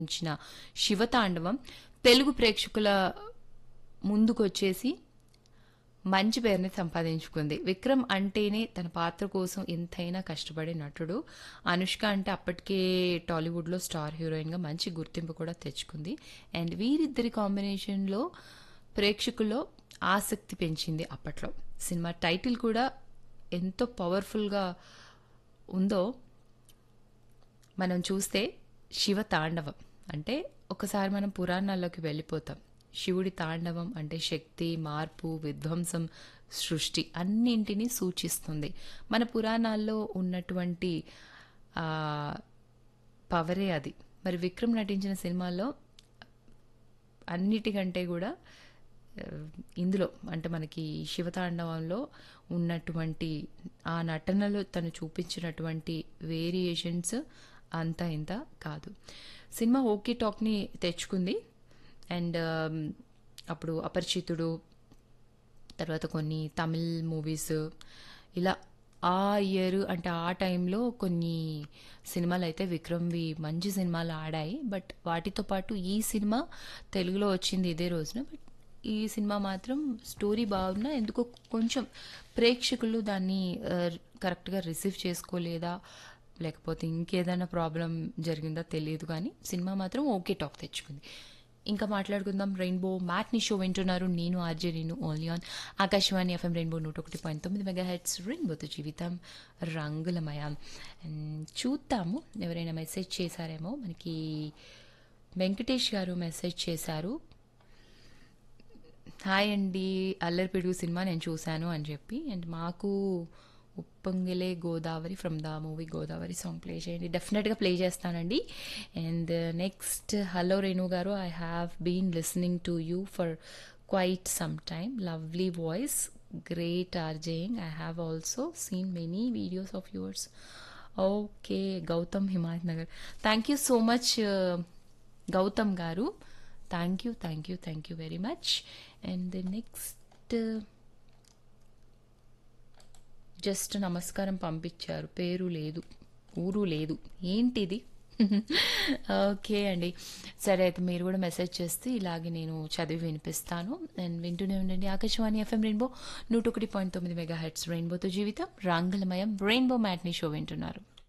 ఇచ్చిన శివతాండవం తెలుగు ప్రేక్షకుల ముందుకొచ్చేసి మంచి పేరుని సంపాదించుకుంది విక్రమ్ అంటేనే తన పాత్ర కోసం ఎంతైనా కష్టపడే నటుడు అనుష్క అంటే అప్పటికే టాలీవుడ్లో స్టార్ హీరోయిన్గా మంచి గుర్తింపు కూడా తెచ్చుకుంది అండ్ వీరిద్దరి కాంబినేషన్లో ప్రేక్షకుల్లో ఆసక్తి పెంచింది అప్పట్లో సినిమా టైటిల్ కూడా ఎంతో పవర్ఫుల్గా ఉందో మనం చూస్తే శివ తాండవం అంటే ఒకసారి మనం పురాణాల్లోకి వెళ్ళిపోతాం శివుడి తాండవం అంటే శక్తి మార్పు విధ్వంసం సృష్టి అన్నింటినీ సూచిస్తుంది మన పురాణాల్లో ఉన్నటువంటి ఆ, పవరే అది మరి విక్రమ్ నటించిన సినిమాల్లో అన్నిటికంటే కూడా ఆ, ఇందులో అంటే మనకి శివతాండవంలో ఉన్నటువంటి ఆ నటనలో తను చూపించినటువంటి వేరియేషన్స్ అంతా ఇంత కాదు సినిమా ఓకే టాక్ని తెచ్చుకుంది అండ్ అప్పుడు అపరిచితుడు తర్వాత కొన్ని తమిళ్ మూవీస్ ఇలా ఆ ఇయర్ అంటే ఆ టైంలో కొన్ని సినిమాలు అయితే విక్రమ్వి మంచి సినిమాలు ఆడాయి బట్ వాటితో పాటు ఈ సినిమా తెలుగులో వచ్చింది ఇదే రోజున బట్ ఈ సినిమా మాత్రం స్టోరీ బాగున్నా ఎందుకో కొంచెం ప్రేక్షకులు దాన్ని ఆ, కరెక్ట్గా రిసీవ్ చేసుకోలేదా లేకపోతే ఇంకేదైనా ప్రాబ్లం జరిగిందా తెలియదు కానీ సినిమా మాత్రం ఓకే టాక్ తెచ్చుకుంది ఇంకా మాట్లాడుకుందాం రెయిన్బో మ్యాట్ని షో వింటున్నారు నేను ఆర్జే నేను only on Akashvani FM rainbow నూట ఒకటి పాయింట్ తొమ్మిది మెగా హెడ్స్ రెయిన్బోతో జీవితం రంగులమయం అండ్ చూద్దాము ఎవరైనా మెసేజ్ చేశారేమో మనకి వెంకటేష్ గారు మెసేజ్ చేశారు హాయ్ అండి అల్లరిపిడుగు సినిమా నేను చూశాను అని చెప్పి అండ్ మాకు ఉప్పొంగిలే Godavari from the movie Godavari song play చేయండి డెఫినెట్గా ప్లే చేస్తానండి and next hello Renu garu I have been listening to you for quite some time lovely voice great RJing I have also seen many videos of yours okay Gautam Himayatnagar thank you so much Gautam garu thank you thank you thank you very much and next just నమస్కారం పంపించారు పేరు లేదు ఊరు లేదు ఏంటిది okay అండి సరే అయితే మీరు కూడా మెసేజ్ చేస్తే ఇలాగే నేను చదివి వినిపిస్తాను అండ్ వింటూనే ఉండండి ఆకాశవాణి ఎఫ్ఎం రెయిన్బో నూట ఒకటి పాయింట్ తొమ్మిది మెగా హెడ్స్ రెయిన్బోతో జీవితం రాంగలమయం రెయిన్బో మ్యాట్ని షో వింటున్నారు